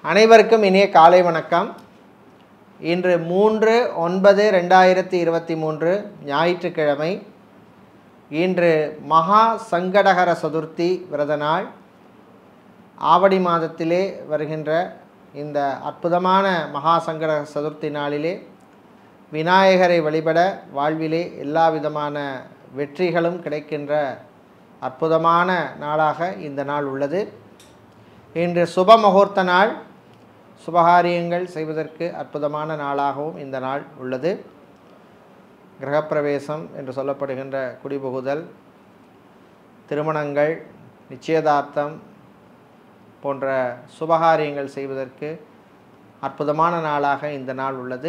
அனைவருக்கும் இனிய காலை வணக்கம் இன்று மூன்று ஒன்பது ரெண்டாயிரத்தி இருபத்தி மூன்று ஞாயிற்றுக்கிழமை இன்று மகா சங்கடகர சதுர்த்தி விரத நாள் ஆவடி மாதத்திலே வருகின்ற இந்த அற்புதமான மகா சங்கடகர சதுர்த்தி நாளிலே விநாயகரை வழிபட வாழ்விலே எல்லா விதமான வெற்றிகளும் கிடைக்கின்ற அற்புதமான நாளாக இந்த நாள் உள்ளது இன்று சுப முகூர்த்த நாள் சுபகாரியங்கள் செய்வதற்கு அற்புதமான நாளாகவும் இந்த நாள் உள்ளது கிரகப்பிரவேசம் என்று சொல்லப்படுகின்ற குடிபுகுதல் திருமணங்கள் நிச்சயதார்த்தம் போன்ற சுபகாரியங்கள் செய்வதற்கு அற்புதமான நாளாக இந்த நாள் உள்ளது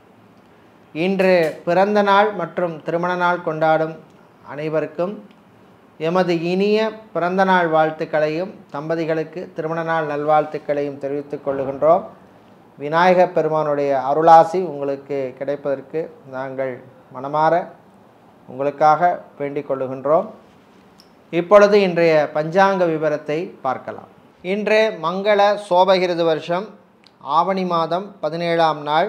இன்று பிறந்த நாள் மற்றும் திருமண நாள் கொண்டாடும் அனைவருக்கும் எமது இனிய பிறந்த நாள் வாழ்த்துக்களையும் தம்பதிகளுக்கு திருமண நாள் நல்வாழ்த்துக்களையும் தெரிவித்துக் கொள்ளுகின்றோம் விநாயகப் பெருமானுடைய அருளாசி உங்களுக்கு கிடைப்பதற்கு நாங்கள் மனமாற உங்களுக்காக வேண்டிக் கொள்ளுகின்றோம் இப்பொழுது இன்றைய பஞ்சாங்க விவரத்தை பார்க்கலாம் இன்று மங்கள சோபகிருது வருஷம் ஆவணி மாதம் பதினேழாம் நாள்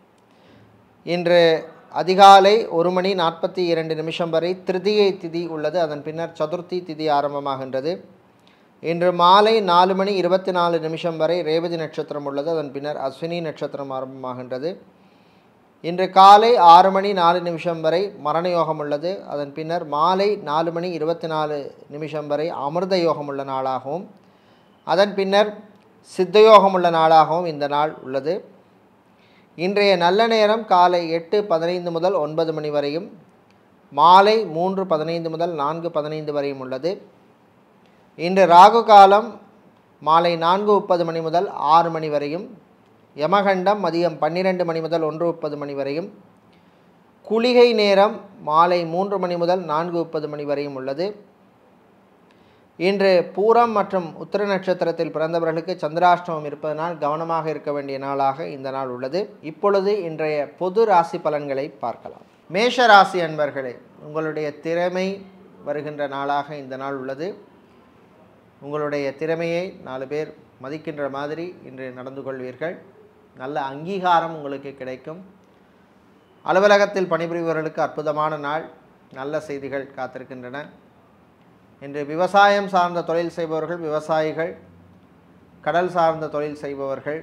இன்று அதிகாலை ஒரு மணி நாற்பத்தி இரண்டு நிமிஷம் வரை திருதியை திதி உள்ளது அதன் பின்னர் சதுர்த்தி திதி ஆரம்பமாகின்றது இன்று மாலை நாலு மணி இருபத்தி நாலு நிமிஷம் வரை ரேவதி நட்சத்திரம் உள்ளது அதன் பின்னர் அஸ்வினி நட்சத்திரம் ஆரம்பமாகின்றது இன்று காலை ஆறு மணி நாலு நிமிஷம் வரை மரண யோகம் உள்ளது அதன் பின்னர் மாலை நாலு மணி இருபத்தி நாலு நிமிஷம் வரை அமிர்த யோகம் உள்ள நாளாகவும் அதன் பின்னர் சித்தயோகம் உள்ள நாளாகவும் இந்த நாள் உள்ளது இன்றைய நல்ல நேரம் காலை எட்டு பதினைந்து முதல் ஒன்பது மணி வரையும் மாலை மூன்று பதினைந்து முதல் நான்கு பதினைந்து வரையும் உள்ளது இன்று ராகு காலம் மாலை நான்கு முப்பது மணி முதல் ஆறு மணி வரையும் யமகண்டம் மதியம் பன்னிரெண்டு மணி முதல் ஒன்று முப்பது மணி வரையும் குளிகை நேரம் மாலை மூன்று மணி முதல் நான்கு முப்பது மணி வரையும் உள்ளது இன்று பூரம் மற்றும் உத்திர நட்சத்திரத்தில் பிறந்தவர்களுக்கு சந்திராஷ்டமம் இருப்பதனால் கவனமாக இருக்க வேண்டிய நாளாக இந்த நாள் உள்ளது இப்பொழுது இன்றைய பொது ராசி பலன்களை பார்க்கலாம் மேஷ ராசி அன்பர்களே உங்களுடைய திறமை வருகின்ற நாளாக இந்த நாள் உள்ளது உங்களுடைய திறமையை நாலு பேர் மதிக்கின்ற மாதிரி இன்று நடந்து கொள்வீர்கள் நல்ல அங்கீகாரம் உங்களுக்கு கிடைக்கும் அலுவலகத்தில் பணிபுரிபவர்களுக்கு அற்புதமான நாள் நல்ல செய்திகள் காத்திருக்கின்றன இன்று விவசாயம் சார்ந்த தொழில் செய்பவர்கள் விவசாயிகள் கடல் சார்ந்த தொழில் செய்பவர்கள்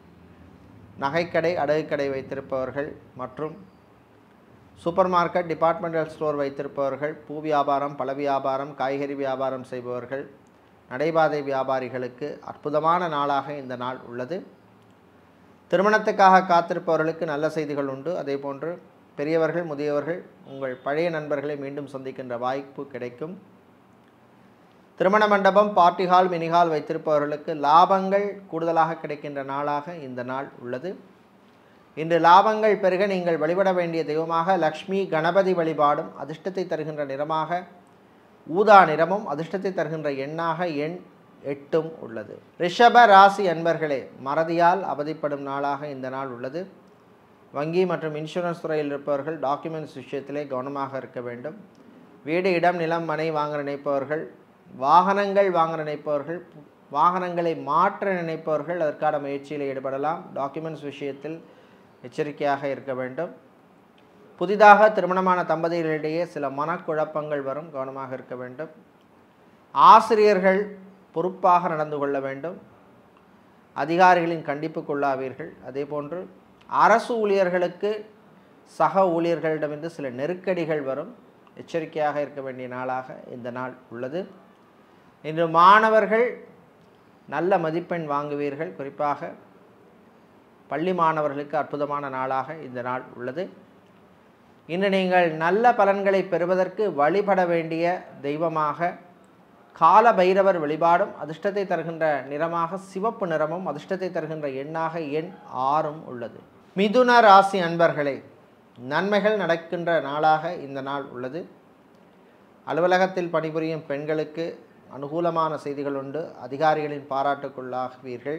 நகைக்கடை அடகுக்கடை வைத்திருப்பவர்கள் மற்றும் சூப்பர் மார்க்கெட் டிபார்ட்மெண்டல் ஸ்டோர் வைத்திருப்பவர்கள் பூ வியாபாரம் பழ வியாபாரம் காய்கறி வியாபாரம் செய்பவர்கள் நடைபாதை வியாபாரிகளுக்கு அற்புதமான நாளாக இந்த நாள் உள்ளது திருமணத்துக்காக காத்திருப்பவர்களுக்கு நல்ல செய்திகள் உண்டு அதே போன்று பெரியவர்கள் முதியவர்கள் உங்கள் பழைய நண்பர்களை மீண்டும் சந்திக்கின்ற வாய்ப்பு கிடைக்கும் திருமண மண்டபம் பார்ட்டி ஹால் மினிஹால் வைத்திருப்பவர்களுக்கு லாபங்கள் கூடுதலாக கிடைக்கின்ற நாளாக இந்த நாள் உள்ளது இன்று லாபங்கள் பெருக நீங்கள் வழிபட வேண்டிய தெய்வமாக லக்ஷ்மி கணபதி வழிபாடும் அதிர்ஷ்டத்தை தருகின்ற நிறமாக ஊதா நிறமும் அதிர்ஷ்டத்தை தருகின்ற எண்ணாக எண் எட்டும் உள்ளது ரிஷப ராசி அன்பர்களே மறதியால் அவதிப்படும் நாளாக இந்த நாள் உள்ளது வங்கி மற்றும் இன்சூரன்ஸ் துறையில் இருப்பவர்கள் டாக்குமெண்ட்ஸ் விஷயத்திலே கவனமாக இருக்க வேண்டும் வீடு இடம் நிலம் மனை வாங்க நினைப்பவர்கள் வாகனங்கள் வாங்க நினைப்பவர்கள் வாகனங்களை மாற்ற நினைப்பவர்கள் அதற்கான முயற்சியில் ஈடுபடலாம் டாக்குமெண்ட்ஸ் விஷயத்தில் எச்சரிக்கையாக இருக்க வேண்டும் புதிதாக திருமணமான தம்பதிகளிடையே சில மனக்குழப்பங்கள் வரும் கவனமாக இருக்க வேண்டும் ஆசிரியர்கள் பொறுப்பாக நடந்து கொள்ள வேண்டும் அதிகாரிகளின் கண்டிப்புக்குள்ளாவீர்கள் அதே போன்று அரசு ஊழியர்களுக்கு சக ஊழியர்களிடமிருந்து சில நெருக்கடிகள் வரும் எச்சரிக்கையாக இருக்க வேண்டிய நாளாக இந்த நாள் உள்ளது இன்று மாணவர்கள் நல்ல மதிப்பெண் வாங்குவீர்கள் குறிப்பாக பள்ளி மாணவர்களுக்கு அற்புதமான நாளாக இந்த நாள் உள்ளது இன்று நீங்கள் நல்ல பலன்களை பெறுவதற்கு வழிபட வேண்டிய தெய்வமாக கால பைரவர் வழிபாடும் அதிர்ஷ்டத்தை தருகின்ற நிறமாக சிவப்பு நிறமும் அதிர்ஷ்டத்தை தருகின்ற எண்ணாக எண் ஆறும் உள்ளது மிதுன ராசி அன்பர்களே நன்மைகள் நடக்கின்ற நாளாக இந்த நாள் உள்ளது அலுவலகத்தில் பணிபுரியும் பெண்களுக்கு அனுகூலமான செய்திகள் உண்டு அதிகாரிகளின் பாராட்டுக்குள்ளாகுவீர்கள்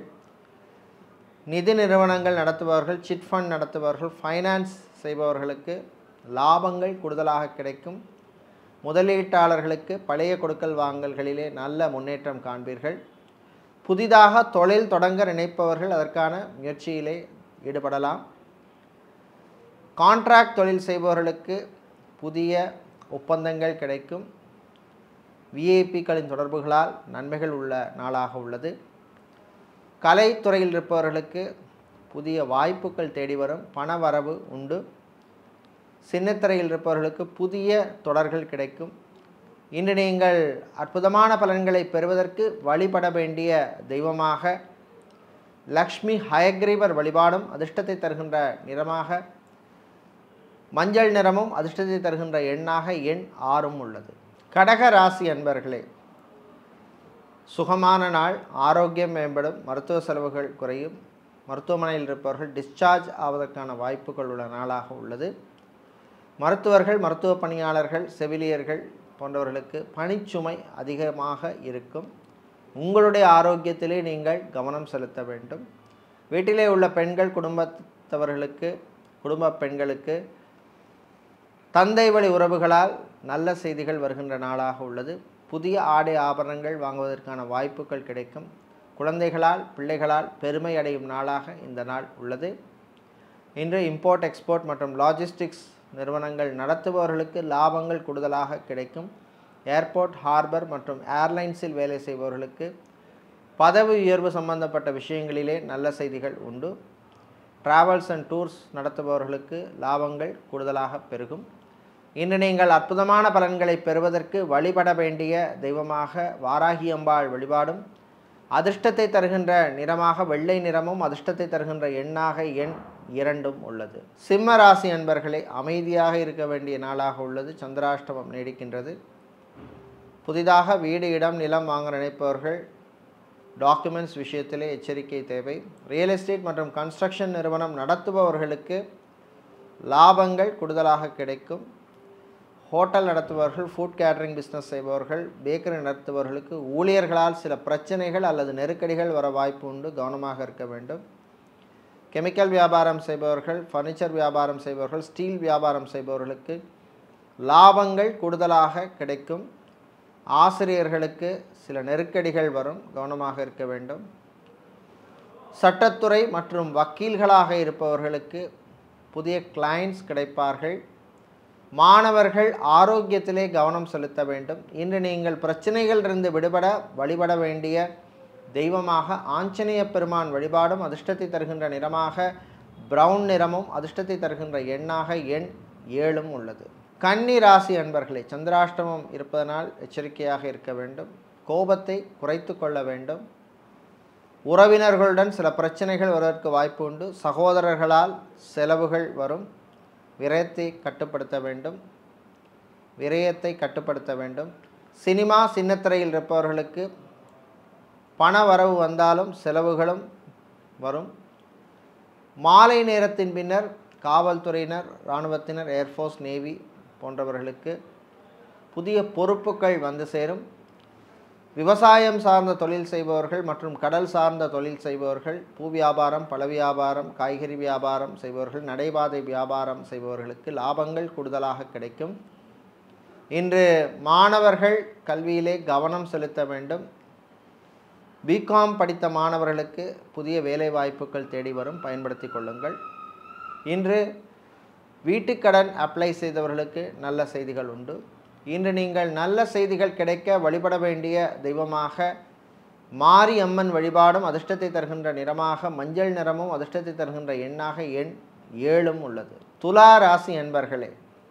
நிதி நிறுவனங்கள் நடத்துபவர்கள் சிட் ஃபண்ட் நடத்துபவர்கள் ஃபைனான்ஸ் செய்பவர்களுக்கு லாபங்கள் கூடுதலாக கிடைக்கும் முதலீட்டாளர்களுக்கு பழைய கொடுக்கல் வாங்கல்களிலே நல்ல முன்னேற்றம் காண்பீர்கள் புதிதாக தொழில் தொடங்க நினைப்பவர்கள் அதற்கான முயற்சியிலே ஈடுபடலாம் கான்ட்ராக்ட் தொழில் செய்பவர்களுக்கு புதிய ஒப்பந்தங்கள் கிடைக்கும் விஐபிக்களின் தொடர்புகளால் நன்மைகள் உள்ள நாளாக உள்ளது கலைத்துறையில் இருப்பவர்களுக்கு புதிய வாய்ப்புகள் தேடி வரும் பண வரவு உண்டு சின்னத்திரையில் இருப்பவர்களுக்கு புதிய தொடர்கள் கிடைக்கும் இன்று நீங்கள் அற்புதமான பலன்களை பெறுவதற்கு வழிபட வேண்டிய தெய்வமாக லக்ஷ்மி ஹயக்ரீவர் வழிபாடும் அதிர்ஷ்டத்தை தருகின்ற நிறமாக மஞ்சள் நிறமும் அதிர்ஷ்டத்தை தருகின்ற எண்ணாக எண் ஆறும் உள்ளது கடக ராசி அன்பர்களே சுகமான நாள் ஆரோக்கியம் மேம்படும் மருத்துவ செலவுகள் குறையும் மருத்துவமனையில் இருப்பவர்கள் டிஸ்சார்ஜ் ஆவதற்கான வாய்ப்புகள் உள்ள நாளாக உள்ளது மருத்துவர்கள் மருத்துவ பணியாளர்கள் செவிலியர்கள் போன்றவர்களுக்கு பணிச்சுமை அதிகமாக இருக்கும் உங்களுடைய ஆரோக்கியத்திலே நீங்கள் கவனம் செலுத்த வேண்டும் வீட்டிலே உள்ள பெண்கள் குடும்பத்தவர்களுக்கு குடும்ப பெண்களுக்கு தந்தை வழி உறவுகளால் நல்ல செய்திகள் வருகின்ற நாளாக உள்ளது புதிய ஆடை ஆபரணங்கள் வாங்குவதற்கான வாய்ப்புகள் கிடைக்கும் குழந்தைகளால் பிள்ளைகளால் பெருமை அடையும் நாளாக இந்த நாள் உள்ளது இன்று இம்போர்ட் எக்ஸ்போர்ட் மற்றும் லாஜிஸ்டிக்ஸ் நிறுவனங்கள் நடத்துபவர்களுக்கு லாபங்கள் கூடுதலாக கிடைக்கும் ஏர்போர்ட் ஹார்பர் மற்றும் ஏர்லைன்ஸில் வேலை செய்பவர்களுக்கு பதவி உயர்வு சம்பந்தப்பட்ட விஷயங்களிலே நல்ல செய்திகள் உண்டு டிராவல்ஸ் அண்ட் டூர்ஸ் நடத்துபவர்களுக்கு லாபங்கள் கூடுதலாக பெருகும் இன்று நீங்கள் அற்புதமான பலன்களை பெறுவதற்கு வழிபட வேண்டிய தெய்வமாக வாராகி அம்பாள் வழிபாடும் அதிர்ஷ்டத்தை தருகின்ற நிறமாக வெள்ளை நிறமும் அதிர்ஷ்டத்தை தருகின்ற எண்ணாக எண் இரண்டும் உள்ளது சிம்ம ராசி அன்பர்களே அமைதியாக இருக்க வேண்டிய நாளாக உள்ளது சந்திராஷ்டமம் நீடிக்கின்றது புதிதாக வீடு இடம் நிலம் வாங்க நினைப்பவர்கள் டாக்குமெண்ட்ஸ் விஷயத்திலே எச்சரிக்கை தேவை ரியல் எஸ்டேட் மற்றும் கன்ஸ்ட்ரக்ஷன் நிறுவனம் நடத்துபவர்களுக்கு லாபங்கள் கூடுதலாக கிடைக்கும் ஹோட்டல் நடத்துபவர்கள் ஃபுட் கேட்டரிங் பிஸ்னஸ் செய்பவர்கள் பேக்கரி நடத்துபவர்களுக்கு ஊழியர்களால் சில பிரச்சனைகள் அல்லது நெருக்கடிகள் வர வாய்ப்பு உண்டு கவனமாக இருக்க வேண்டும் கெமிக்கல் வியாபாரம் செய்பவர்கள் ஃபர்னிச்சர் வியாபாரம் செய்பவர்கள் ஸ்டீல் வியாபாரம் செய்பவர்களுக்கு லாபங்கள் கூடுதலாக கிடைக்கும் ஆசிரியர்களுக்கு சில நெருக்கடிகள் வரும் கவனமாக இருக்க வேண்டும் சட்டத்துறை மற்றும் வக்கீல்களாக இருப்பவர்களுக்கு புதிய கிளைண்ட்ஸ் கிடைப்பார்கள் மாணவர்கள் ஆரோக்கியத்திலே கவனம் செலுத்த வேண்டும் இன்று நீங்கள் பிரச்சனைகளிலிருந்து விடுபட வழிபட வேண்டிய தெய்வமாக ஆஞ்சநேய பெருமான் வழிபாடும் அதிர்ஷ்டத்தை தருகின்ற நிறமாக பிரவுன் நிறமும் அதிர்ஷ்டத்தை தருகின்ற எண்ணாக எண் ஏழும் உள்ளது கன்னி ராசி அன்பர்களே சந்திராஷ்டமம் இருப்பதனால் எச்சரிக்கையாக இருக்க வேண்டும் கோபத்தை குறைத்து கொள்ள வேண்டும் உறவினர்களுடன் சில பிரச்சனைகள் வருவதற்கு வாய்ப்பு உண்டு சகோதரர்களால் செலவுகள் வரும் விரயத்தை கட்டுப்படுத்த வேண்டும் விரயத்தை கட்டுப்படுத்த வேண்டும் சினிமா சின்னத்திரையில் இருப்பவர்களுக்கு பண வரவு வந்தாலும் செலவுகளும் வரும் மாலை நேரத்தின் பின்னர் காவல்துறையினர் இராணுவத்தினர் ஏர்ஃபோர்ஸ் நேவி போன்றவர்களுக்கு புதிய பொறுப்புகள் வந்து சேரும் விவசாயம் சார்ந்த தொழில் செய்பவர்கள் மற்றும் கடல் சார்ந்த தொழில் செய்பவர்கள் பூ வியாபாரம் பழ வியாபாரம் காய்கறி வியாபாரம் செய்பவர்கள் நடைபாதை வியாபாரம் செய்பவர்களுக்கு லாபங்கள் கூடுதலாக கிடைக்கும் இன்று மாணவர்கள் கல்வியிலே கவனம் செலுத்த வேண்டும் பிகாம் படித்த மாணவர்களுக்கு புதிய வேலை வாய்ப்புகள் தேடி வரும் பயன்படுத்தி கொள்ளுங்கள் இன்று வீட்டுக்கடன் அப்ளை செய்தவர்களுக்கு நல்ல செய்திகள் உண்டு இன்று நீங்கள் நல்ல செய்திகள் கிடைக்க வழிபட வேண்டிய தெய்வமாக மாரி அம்மன் வழிபாடும் அதிர்ஷ்டத்தை தருகின்ற நிறமாக மஞ்சள் நிறமும் அதிர்ஷ்டத்தை தருகின்ற எண்ணாக எண் ஏழும் உள்ளது துலா ராசி என்பர்களே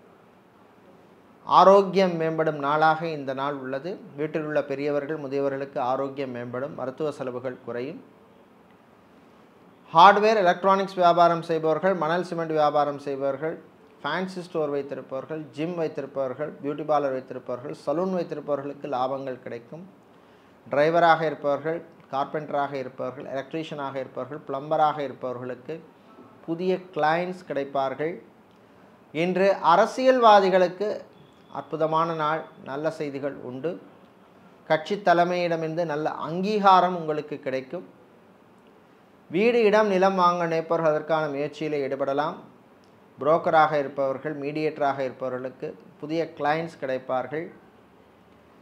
ஆரோக்கியம் மேம்படும் நாளாக இந்த நாள் உள்ளது வீட்டில் உள்ள பெரியவர்கள் முதியவர்களுக்கு ஆரோக்கியம் மேம்படும் மருத்துவ செலவுகள் குறையும் ஹார்ட்வேர் எலக்ட்ரானிக்ஸ் வியாபாரம் செய்பவர்கள் மணல் சிமெண்ட் வியாபாரம் செய்பவர்கள் ஃபேன்சி ஸ்டோர் வைத்திருப்பவர்கள் ஜிம் வைத்திருப்பவர்கள் பியூட்டி பார்லர் வைத்திருப்பவர்கள் சலூன் வைத்திருப்பவர்களுக்கு லாபங்கள் கிடைக்கும் டிரைவராக இருப்பவர்கள் கார்பெண்டராக இருப்பவர்கள் எலக்ட்ரீஷியனாக இருப்பவர்கள் பிளம்பராக இருப்பவர்களுக்கு புதிய கிளைண்ட்ஸ் கிடைப்பார்கள் இன்று அரசியல்வாதிகளுக்கு அற்புதமான நாள் நல்ல செய்திகள் உண்டு கட்சி தலைமையிடமிருந்து நல்ல அங்கீகாரம் உங்களுக்கு கிடைக்கும் வீடு இடம் நிலம் வாங்க நினைப்பவர்கள் அதற்கான முயற்சியில் ஈடுபடலாம் புரோக்கராக இருப்பவர்கள் மீடியேட்டராக இருப்பவர்களுக்கு புதிய கிளைண்ட்ஸ் கிடைப்பார்கள்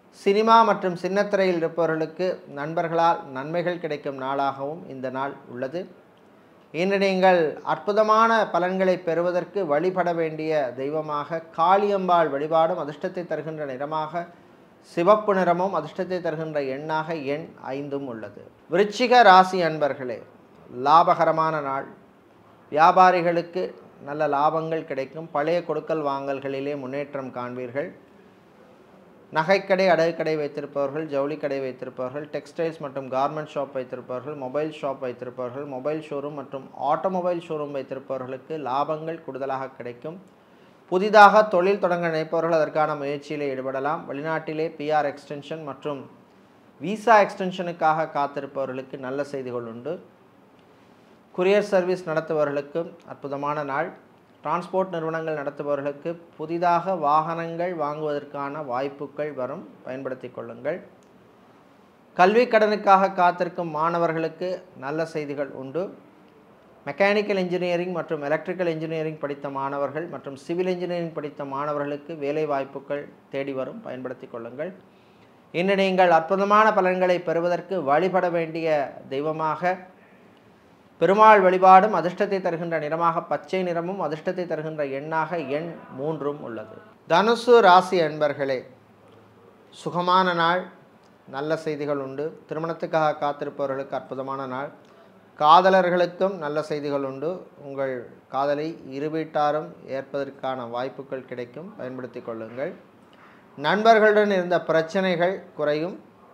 சினிமா மற்றும் சின்னத்திரையில் இருப்பவர்களுக்கு நண்பர்களால் நன்மைகள் கிடைக்கும் நாளாகவும் இந்த நாள் உள்ளது இன்று நீங்கள் அற்புதமான பலன்களை பெறுவதற்கு வழிபட வேண்டிய தெய்வமாக காளியம்பாள் வழிபாடும் அதிர்ஷ்டத்தை தருகின்ற நிறமாக சிவப்பு நிறமும் அதிர்ஷ்டத்தை தருகின்ற எண்ணாக எண் ஐந்தும் உள்ளது விருச்சிக ராசி அன்பர்களே லாபகரமான நாள் வியாபாரிகளுக்கு நல்ல லாபங்கள் கிடைக்கும் பழைய கொடுக்கல் வாங்கல்களிலே முன்னேற்றம் காண்பீர்கள் நகைக்கடை அடகுக்கடை வைத்திருப்பவர்கள் ஜவுளிக்கடை வைத்திருப்பவர்கள் டெக்ஸ்டைல்ஸ் மற்றும் கார்மெண்ட் ஷாப் வைத்திருப்பவர்கள் மொபைல் ஷாப் வைத்திருப்பவர்கள் மொபைல் ஷோரூம் மற்றும் ஆட்டோமொபைல் ஷோரூம் வைத்திருப்பவர்களுக்கு லாபங்கள் கூடுதலாக கிடைக்கும் புதிதாக தொழில் தொடங்க நினைப்பவர்கள் அதற்கான முயற்சியில் ஈடுபடலாம் வெளிநாட்டிலே பிஆர் எக்ஸ்டென்ஷன் மற்றும் விசா எக்ஸ்டென்ஷனுக்காக காத்திருப்பவர்களுக்கு நல்ல செய்திகள் உண்டு குரியர் சர்வீஸ் நடத்துபவர்களுக்கு அற்புதமான நாள் டிரான்ஸ்போர்ட் நிறுவனங்கள் நடத்துபவர்களுக்கு புதிதாக வாகனங்கள் வாங்குவதற்கான வாய்ப்புகள் வரும் பயன்படுத்தி கொள்ளுங்கள் கல்வி கடனுக்காக காத்திருக்கும் மாணவர்களுக்கு நல்ல செய்திகள் உண்டு மெக்கானிக்கல் இன்ஜினியரிங் மற்றும் எலக்ட்ரிக்கல் இன்ஜினியரிங் படித்த மாணவர்கள் மற்றும் சிவில் இன்ஜினியரிங் படித்த மாணவர்களுக்கு வேலை வாய்ப்புகள் தேடி வரும் பயன்படுத்தி கொள்ளுங்கள் இன்று நீங்கள் அற்புதமான பலன்களை பெறுவதற்கு வழிபட வேண்டிய தெய்வமாக பெருமாள் வழிபாடும் அதிர்ஷ்டத்தை தருகின்ற நிறமாக பச்சை நிறமும் அதிர்ஷ்டத்தை தருகின்ற எண்ணாக எண் மூன்றும் உள்ளது தனுசு ராசி அன்பர்களே சுகமான நாள் நல்ல செய்திகள் உண்டு திருமணத்துக்காக காத்திருப்பவர்களுக்கு அற்புதமான நாள் காதலர்களுக்கும் நல்ல செய்திகள் உண்டு உங்கள் காதலை இரு வீட்டாரும் ஏற்பதற்கான வாய்ப்புகள் கிடைக்கும் பயன்படுத்தி கொள்ளுங்கள் நண்பர்களுடன் இருந்த பிரச்சனைகள் குறையும்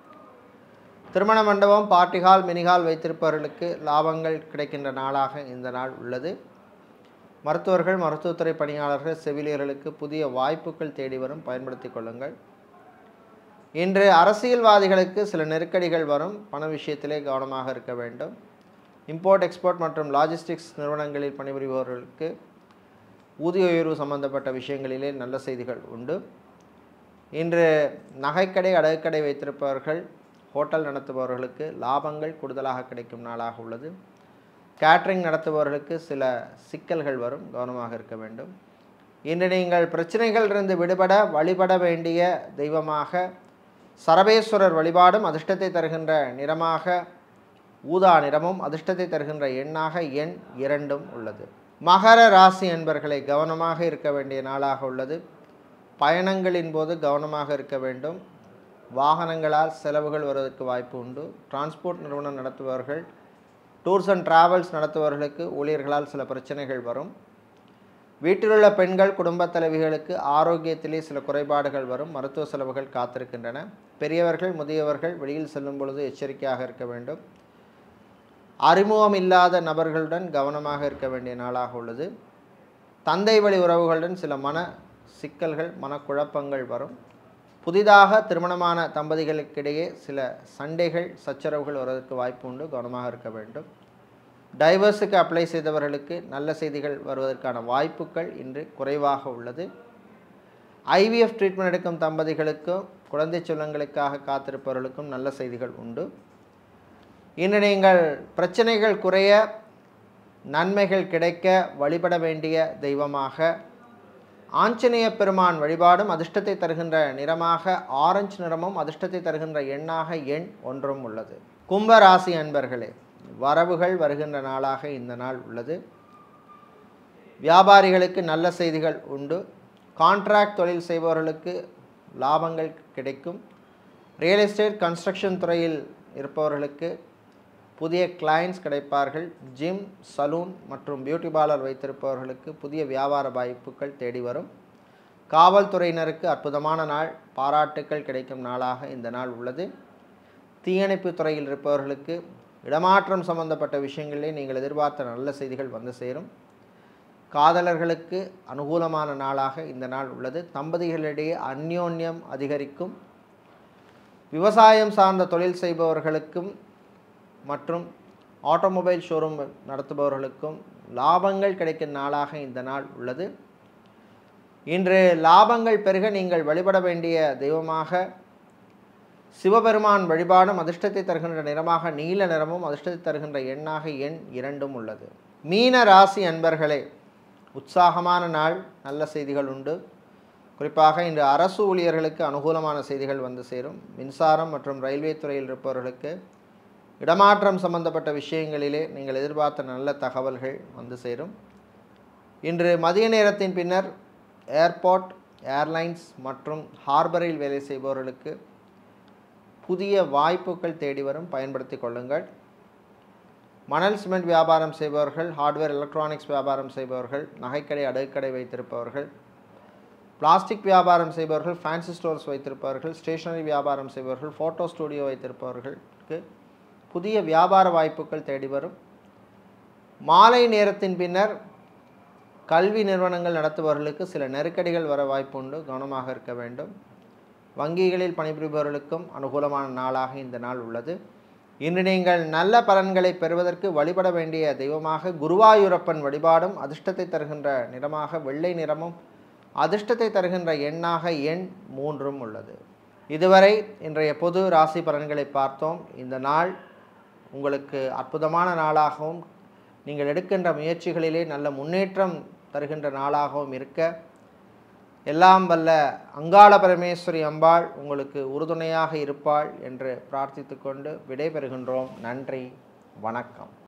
திருமண மண்டபம் பார்ட்டி ஹால் மினிஹால் வைத்திருப்பவர்களுக்கு லாபங்கள் கிடைக்கின்ற நாளாக இந்த நாள் உள்ளது மருத்துவர்கள் மருத்துவத்துறை பணியாளர்கள் செவிலியர்களுக்கு புதிய வாய்ப்புகள் தேடி வரும் பயன்படுத்தி கொள்ளுங்கள் இன்று அரசியல்வாதிகளுக்கு சில நெருக்கடிகள் வரும் பண விஷயத்திலே கவனமாக இருக்க வேண்டும் இம்போர்ட் எக்ஸ்போர்ட் மற்றும் லாஜிஸ்டிக்ஸ் நிறுவனங்களில் பணிபுரிபவர்களுக்கு ஊதிய உயர்வு சம்பந்தப்பட்ட விஷயங்களிலே நல்ல செய்திகள் உண்டு இன்று நகைக்கடை அடகுக்கடை வைத்திருப்பவர்கள் ஹோட்டல் நடத்துபவர்களுக்கு லாபங்கள் கூடுதலாக கிடைக்கும் நாளாக உள்ளது கேட்ரிங் நடத்துபவர்களுக்கு சில சிக்கல்கள் வரும் கவனமாக இருக்க வேண்டும் இன்று நீங்கள் பிரச்சனைகளிலிருந்து விடுபட வழிபட வேண்டிய தெய்வமாக சரபேஸ்வரர் வழிபாடும் அதிர்ஷ்டத்தை தருகின்ற நிறமாக ஊதா நிறமும் அதிர்ஷ்டத்தை தருகின்ற எண்ணாக எண் இரண்டும் உள்ளது மகர ராசி என்பர்களை கவனமாக இருக்க வேண்டிய நாளாக உள்ளது பயணங்களின் போது கவனமாக இருக்க வேண்டும் வாகனங்களால் செலவுகள் வருவதற்கு வாய்ப்பு உண்டு டிரான்ஸ்போர்ட் நிறுவனம் நடத்துபவர்கள் டூர்ஸ் அண்ட் டிராவல்ஸ் நடத்துபவர்களுக்கு ஊழியர்களால் சில பிரச்சனைகள் வரும் வீட்டிலுள்ள பெண்கள் குடும்பத் தலைவிகளுக்கு ஆரோக்கியத்திலே சில குறைபாடுகள் வரும் மருத்துவ செலவுகள் காத்திருக்கின்றன பெரியவர்கள் முதியவர்கள் வெளியில் செல்லும் பொழுது எச்சரிக்கையாக இருக்க வேண்டும் அறிமுகம் இல்லாத நபர்களுடன் கவனமாக இருக்க வேண்டிய நாளாக உள்ளது தந்தை வழி உறவுகளுடன் சில மன சிக்கல்கள் மனக்குழப்பங்கள் வரும் புதிதாக திருமணமான தம்பதிகளுக்கிடையே சில சண்டைகள் சச்சரவுகள் வருவதற்கு வாய்ப்பு உண்டு கவனமாக இருக்க வேண்டும் டைவர்ஸுக்கு அப்ளை செய்தவர்களுக்கு நல்ல செய்திகள் வருவதற்கான வாய்ப்புகள் இன்று குறைவாக உள்ளது ஐவிஎஃப் ட்ரீட்மெண்ட் எடுக்கும் தம்பதிகளுக்கும் குழந்தை செல்வங்களுக்காக காத்திருப்பவர்களுக்கும் நல்ல செய்திகள் உண்டு இன்று நீங்கள் பிரச்சனைகள் குறைய நன்மைகள் கிடைக்க வழிபட வேண்டிய தெய்வமாக ஆஞ்சநேய பெருமான் வழிபாடும் அதிர்ஷ்டத்தை தருகின்ற நிறமாக ஆரஞ்சு நிறமும் அதிர்ஷ்டத்தை தருகின்ற எண்ணாக எண் ஒன்றும் உள்ளது கும்ப ராசி அன்பர்களே வரவுகள் வருகின்ற நாளாக இந்த நாள் உள்ளது வியாபாரிகளுக்கு நல்ல செய்திகள் உண்டு கான்ட்ராக்ட் தொழில் செய்பவர்களுக்கு லாபங்கள் கிடைக்கும் ரியல் எஸ்டேட் கன்ஸ்ட்ரக்ஷன் துறையில் இருப்பவர்களுக்கு புதிய கிளைண்ட்ஸ் கிடைப்பார்கள் ஜிம் சலூன் மற்றும் பியூட்டி பார்லர் வைத்திருப்பவர்களுக்கு புதிய வியாபார வாய்ப்புகள் தேடி வரும் காவல்துறையினருக்கு அற்புதமான நாள் பாராட்டுக்கள் கிடைக்கும் நாளாக இந்த நாள் உள்ளது தீயணைப்பு துறையில் இருப்பவர்களுக்கு இடமாற்றம் சம்பந்தப்பட்ட விஷயங்களிலே நீங்கள் எதிர்பார்த்த நல்ல செய்திகள் வந்து சேரும் காதலர்களுக்கு அனுகூலமான நாளாக இந்த நாள் உள்ளது தம்பதிகளிடையே அந்யோன்யம் அதிகரிக்கும் விவசாயம் சார்ந்த தொழில் செய்பவர்களுக்கும் மற்றும் ஆட்டோமொபைல் ஷோரூம் நடத்துபவர்களுக்கும் லாபங்கள் கிடைக்கும் நாளாக இந்த நாள் உள்ளது இன்று லாபங்கள் பெருக நீங்கள் வழிபட வேண்டிய தெய்வமாக சிவபெருமான் வழிபாடும் அதிர்ஷ்டத்தை தருகின்ற நிறமாக நீல நிறமும் அதிர்ஷ்டத்தை தருகின்ற எண்ணாக எண் இரண்டும் உள்ளது மீன ராசி அன்பர்களே உற்சாகமான நாள் நல்ல செய்திகள் உண்டு குறிப்பாக இன்று அரசு ஊழியர்களுக்கு அனுகூலமான செய்திகள் வந்து சேரும் மின்சாரம் மற்றும் ரயில்வே துறையில் இருப்பவர்களுக்கு இடமாற்றம் சம்பந்தப்பட்ட விஷயங்களிலே நீங்கள் எதிர்பார்த்த நல்ல தகவல்கள் வந்து சேரும் இன்று மதிய நேரத்தின் பின்னர் ஏர்போர்ட் ஏர்லைன்ஸ் மற்றும் ஹார்பரில் வேலை செய்பவர்களுக்கு புதிய வாய்ப்புகள் தேடி வரும் பயன்படுத்தி கொள்ளுங்கள் மணல் சிமெண்ட் வியாபாரம் செய்பவர்கள் ஹார்ட்வேர் எலக்ட்ரானிக்ஸ் வியாபாரம் செய்பவர்கள் நகைக்கடை அடுக்கடை வைத்திருப்பவர்கள் பிளாஸ்டிக் வியாபாரம் செய்பவர்கள் ஃபேன்சி ஸ்டோர்ஸ் வைத்திருப்பவர்கள் ஸ்டேஷனரி வியாபாரம் செய்பவர்கள் ஃபோட்டோ ஸ்டூடியோ வைத்திருப்பவர்களுக்கு புதிய வியாபார வாய்ப்புகள் தேடி வரும் மாலை நேரத்தின் பின்னர் கல்வி நிறுவனங்கள் நடத்துபவர்களுக்கு சில நெருக்கடிகள் வர வாய்ப்புண்டு கவனமாக இருக்க வேண்டும் வங்கிகளில் பணிபுரிபவர்களுக்கும் அனுகூலமான நாளாக இந்த நாள் உள்ளது இன்று நீங்கள் நல்ல பலன்களை பெறுவதற்கு வழிபட வேண்டிய தெய்வமாக குருவாயூரப்பன் வழிபாடும் அதிர்ஷ்டத்தை தருகின்ற நிறமாக வெள்ளை நிறமும் அதிர்ஷ்டத்தை தருகின்ற எண்ணாக எண் மூன்றும் உள்ளது இதுவரை இன்றைய பொது ராசி பலன்களை பார்த்தோம் இந்த நாள் உங்களுக்கு அற்புதமான நாளாகவும் நீங்கள் எடுக்கின்ற முயற்சிகளிலே நல்ல முன்னேற்றம் தருகின்ற நாளாகவும் இருக்க எல்லாம் வல்ல அங்காள பரமேஸ்வரி அம்பாள் உங்களுக்கு உறுதுணையாக இருப்பாள் என்று பிரார்த்தித்துக்கொண்டு விடைபெறுகின்றோம் நன்றி வணக்கம்